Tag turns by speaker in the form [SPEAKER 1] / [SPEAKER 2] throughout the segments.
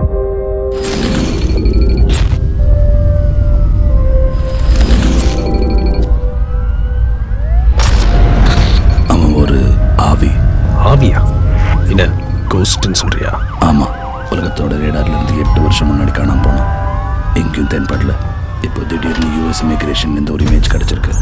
[SPEAKER 1] அவன் ஒரு ஆவி
[SPEAKER 2] ஆவியா என்ன கோஸ்ட்னு சொல்றியா
[SPEAKER 1] ஆமா உலகத்தோட ரேடார்ல இருந்து எட்டு வருஷம் முன்னாடி காணாம போனான் எங்கேயும் தென்படல இப்போ திடீர்னு யூஎஸ் இமிகிரேஷன் இந்த ஒரு இமேஜ் கிடைச்சிருக்கு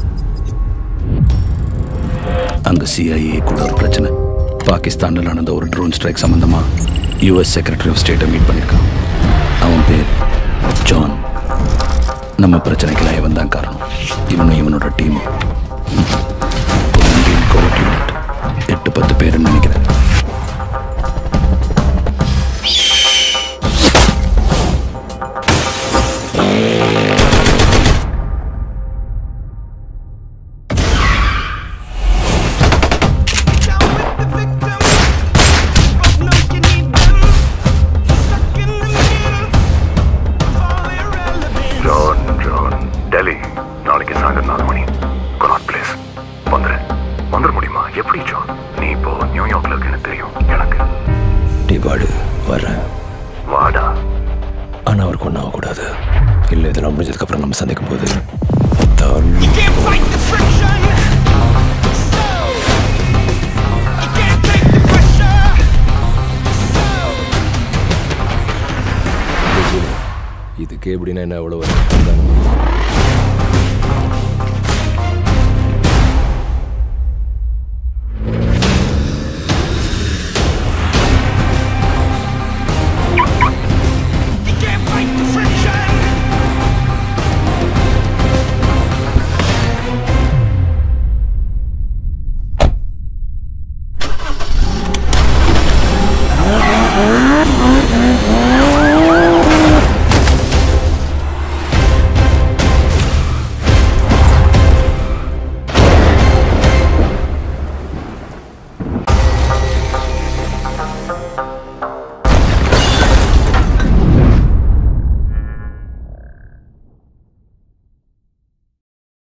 [SPEAKER 1] அங்க சிஐஏ கூட ஒரு பிரச்சனை பாகிஸ்தானில் நடந்த ஒரு ட்ரோன் ஸ்ட்ரைக் சம்பந்தமா யூஎஸ் செக்ரட்டரி ஆஃப் ஸ்டேட்டை மீட் பண்ணியிருக்கான் அவன் பேர் ஜான் நம்ம பிரச்சனைக்கெல்லாம் இவன் தான் காரணம் இவனும் இவனோட டீமும் ஒரு இந்தியன் கோவர்ட் யூனிட் எட்டு பத்து பேருன்னு நினைக்கிறேன்
[SPEAKER 3] ஜான் ஜான் டெல்லி நாளைக்கு சாயந்தரம் நாலு மணி கொனாட் பிளேஸ் வந்துரு வந்துட முடியுமா எப்படி ஜான் நீ இப்போ நியூயார்க்ல இருக்குன்னு தெரியும் எனக்கு
[SPEAKER 2] நீ வாடு வர்றேன்
[SPEAKER 3] வாடா
[SPEAKER 2] ஆனா அவருக்கு ஒன்றும் ஆகக்கூடாது இல்லை இதெல்லாம் முடிஞ்சதுக்கப்புறம் நம்ம சந்திக்கும் போது இதுக்கு எப்படின்னா என்ன எவ்வளோ வரும்